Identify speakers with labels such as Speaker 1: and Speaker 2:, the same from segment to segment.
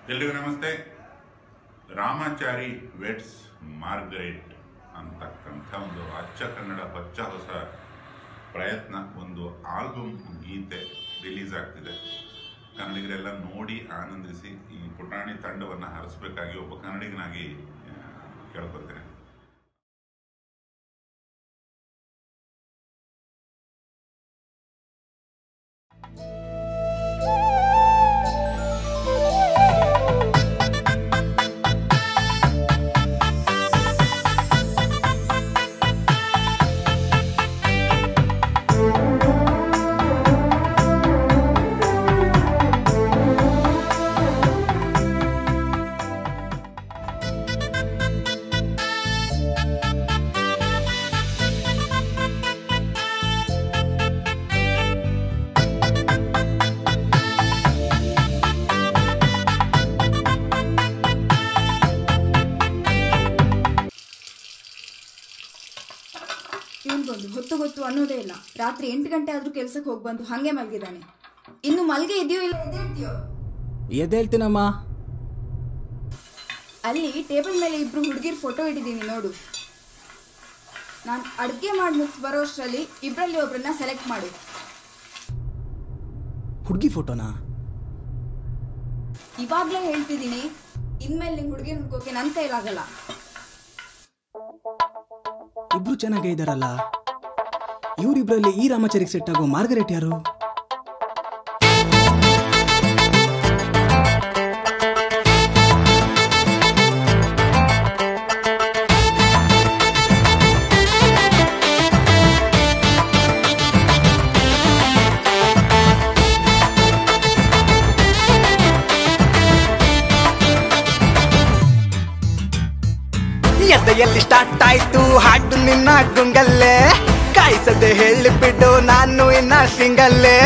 Speaker 1: ಎಲ್ರಿಗೂ ನಮಸ್ತೆ Ramachari vets Margaret ಅಂತಕ್ಕಂಥ ಒಂದು ಅಚ್ಚ ಕನ್ನಡ ಹೊಚ್ಚ ಹೊಸ ಪ್ರಯತ್ನ ಒಂದು ಆಲ್ಬಮ್ ಗೀತೆ ರಿಲೀಸ್ ಆಗ್ತಿದೆ ಕನ್ನಡಿಗರೆಲ್ಲ ನೋಡಿ ಆನಂದಿಸಿ ಈ ಪುಟಾಣಿ ತಂಡವನ್ನು ಹರಿಸಬೇಕಾಗಿ ಒಬ್ಬ ಕನ್ನಡಿಗನಾಗಿ ಆ, ಕೇಳ್ಕೊತೇನೆ
Speaker 2: ಇವನ್ಗೊಂದು ಹೊತ್ತು ಹೊತ್ತು ಅನ್ನೋದೇ ಇಲ್ಲ ರಾತ್ರಿ ಎಂಟು ಗಂಟೆ ಆದ್ರೂ ಕೆಲ್ಸಕ್ಕೆ ಹೋಗಿ ಬಂದು ಹಂಗೆ ಮಲಗಿದ್ದಾನೆ ಇನ್ನು ಮಲ್ಗೆ ಇದೆಯೋ ಇಲ್ಲ ಎದ್ದೇಳ್ತೀಯೋ
Speaker 3: ಎದ್ದೇಳ್ತೀನಮ್ಮ
Speaker 2: ಅಲ್ಲಿ ಟೇಬಲ್ ಮೇಲೆ ಇಬ್ರು ಹುಡುಗಿರ್ ಫೋಟೋ ಇಟ್ಟಿದ್ದೀನಿ ನೋಡು ನಾನು ಅಡುಗೆ ಮಾಡಿ ಮುಗಿಸ್ ಬರೋ ಅಷ್ಟರಲ್ಲಿ ಇಬ್ಬರಲ್ಲಿ ಒಬ್ರನ್ನ ಸೆಲೆಕ್ಟ್ ಮಾಡು
Speaker 3: ಹುಡುಗಿ ಫೋಟೋನಾ
Speaker 2: ಇವಾಗ್ಲೇ ಹೇಳ್ತಿದ್ದೀನಿ ಇನ್ಮೇಲೆ ನಿಂಗೆ ಹುಡುಗಿ ಹುಡ್ಕೋಕೆ ನನ್ನ ಕೈಲಾಗಲ್ಲ
Speaker 3: ಇಬ್ರು ಚೆನ್ನಾಗೇ ಇದಾರಲ್ಲ ಇವರಿಬ್ರಲ್ಲಿ ಈ ರಾಮಾಚಾರಿಗೆ ಸೆಟ್ ಆಗೋ ಮಾರ್ಗರೇಟ್ ಯಾರು
Speaker 4: ಎದೆಯಲ್ಲಿ ಸ್ಟಾರ್ಟ್ ಆಯ್ತು ಹಾಡು ನಿನ್ನ ಗುಂಗಲ್ಲೇ ಕಾಯಿಸದೆ ಹೇಳಿಬಿಡು ನಾನು ಇನ್ನ ಸಿಂಗಲ್ಲೇ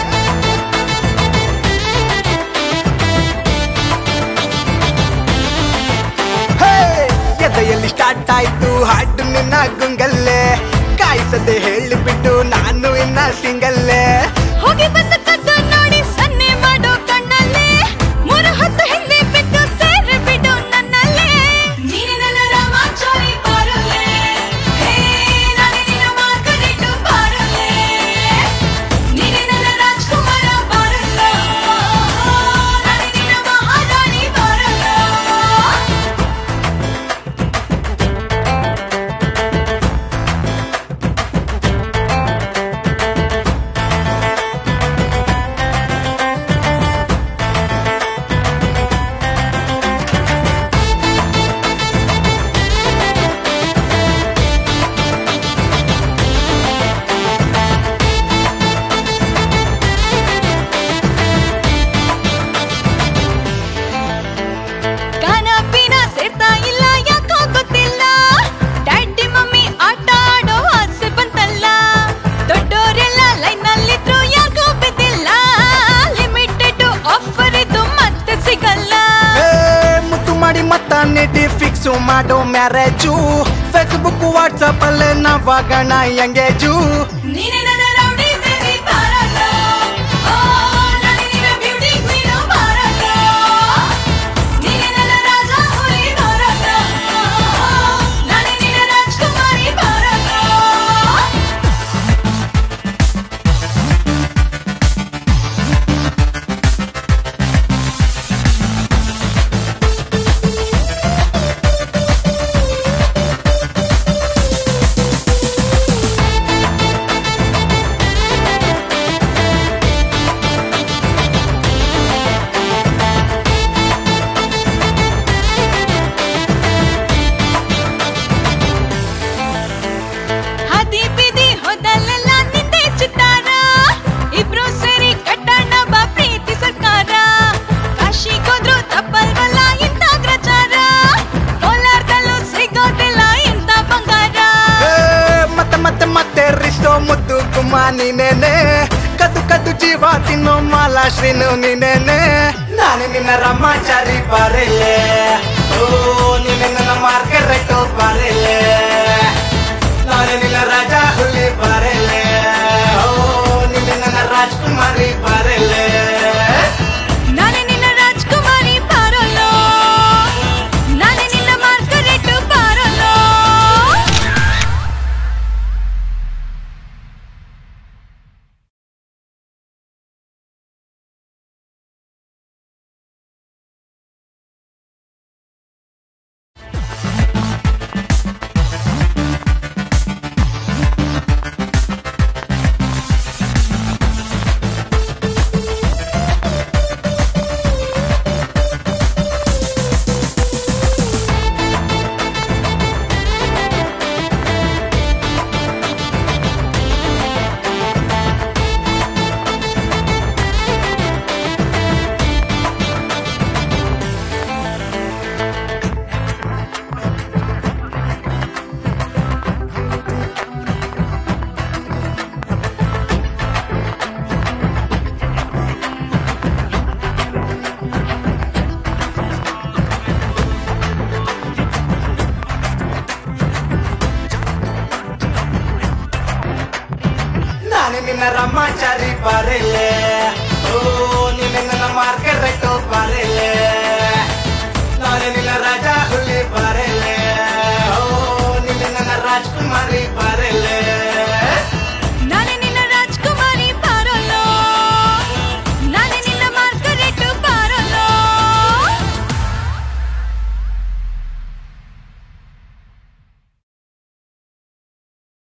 Speaker 4: ಹೇ! ಎದೆಯಲ್ಲಿ ಸ್ಟಾರ್ಟ್ ಆಯ್ತು ಹಾಡು ನಿನ್ನ ಗುಂಗಲ್ಲೇ ಕಾಯಿಸದೆ ಹೇಳಿಬಿಟ್ಟು ನಾನು ಇನ್ನ ಸಿಂಗಲ್ಲೇ
Speaker 5: ಹೋಗಿ ಬಂದ ಕದ್ದು ನೋಡಿ ಸನ್ನೆ ಮಾಡೋ ಕಣ್ಣಲ್ಲಿ ಮೂರು ಹೊತ್ತು ಹಿಂದೆ ಬಿಟ್ಟು ಸೇರಿ ಬಿಡು ನನ್ನಲ್ಲಿ ನೀನೆ ನನ್ನ ರಾಮಾಚಾರಿ ಬಾರಲೆ ಹೇ ನಾನೇ ನಿನ್ನ ಮಾರ್ಗರೇಟು ಬಾರಲೆ ನೀನೆ ನನ್ನ ರಾಜ್ಕುಮಾರ ಬಾರಲ್ಲ ನಾನೇ ನಿನ್ನ ಮಹಾರಾಣಿ ಬಾರಲ್ಲ ಕಾನಪಿನ ಸೇರ್ತಾ ಇಲ್ಲ ಯಾಕೋ ಗೊತ್ತಿಲ್ಲ ಡ್ಯಾಡಿ ಮಮ್ಮಿ ಆಟ ಆಡೋ ಆಸೆ ಬಂತಲ್ಲ ದೊಡ್ಡೋರೆಲ್ಲ ಲೈನ್ ನಲ್ಲಿದ್ರು ಯಾಕೋ ಬಿದ್ದಿಲ್ಲ ಲಿಮಿಟೆಡ್ ಆಫರ್ ಇದು ಮತ್ತೆ ಸಿಗಲ್ಲ
Speaker 4: ಹೇ, ಮುತ್ತು ಮಾಡಿ ಮತ್ತ ನೆಟಿ ಫಿಕ್ಸ್ ಮಾಡೋ ಮ್ಯಾರೇಜು ಫೇಸ್ಬುಕ್ ವಾಟ್ಸಪ್ ಅಲ್ಲೇ ನಾವಾಗಣ ಎಂಗೇಜು
Speaker 5: ನೀನೆ ನನ್ನ ರೌಡಿ ಬೇಬಿ ಬಾರಲ್ಲ ಓ ನಾನೇ ನಿನ್ನ ಬ್ಯೂಟಿ ಕ್ವೀನ್ ಬಾರಲ್ಲ ನೀನೆ ನನ್ನ ರಾಜ ಹುಲಿ ಬಾರಲ್ಲ ನಾನೇ ನಿನ್ನ ರಾಜ್ಕುಮಾರಿ ಬಾರಲ್ಲ ಹದಿ ಬಿದಿ ಹೋದಲ್ಲೆಲ್ಲ ನಿಂದೆ ಚಿತ್ತಾರ ಇಬ್ರು ಸೇರಿ ಕಟ್ಟಣ ಬಾ ಪ್ರೀತಿ ಸರ್ಕಾರ ಕಾಶಿಗೋದ್ರು ತಪ್ಪಲ್ವಲ್ಲ ಇಂಥ ಗ್ರಚಾರ ಕೋಲಾರದಲ್ಲೂ ಸಿಗೋದಿಲ್ಲ ಇಂಥ ಬಂಗಾರ
Speaker 4: ಹೇ, ಮತ್ತೆ ಮತ್ತೆ ಮತ್ತೆ ರಿಷ್ಟೋ ಮುದ್ದು ಕುಮ್ಮ ನೀನೇನೆ ಕದ್ದು ಕದ್ದು ಜೀವ ತಿನ್ನೋ ಮಾಲಾ ಶ್ರೀನು ನೀನೇನೆ ನಾನು ನಿನ್ನ ರಮಾಚಾರಿ ಬರಲೆ ಓ ನೀನೆ ನನ್ನ ಮಾರ್ಗರೆಟ್ ಬರಲೆ ನಾನು ನಿನ್ನ ರಾಜ ಹುಲಿ ಬರಲೆ ಓ ನೀನೆ ನನ್ನ ರಾಜ್ಕುಮಾರಿ ಬರಲೆ
Speaker 5: ನಾನೇ ನಿನ್ನ ರಾಜ್ಕುಮಾರಿ ಬಾರೋ
Speaker 4: ನಿನ್ನ ರಮಾಚಾರಿ ಬರಲೆ ಓ ನಿನ್ನ ನನ್ನ ಮಾರ್ಕೆಟ್ ಬಾರೆಲೆ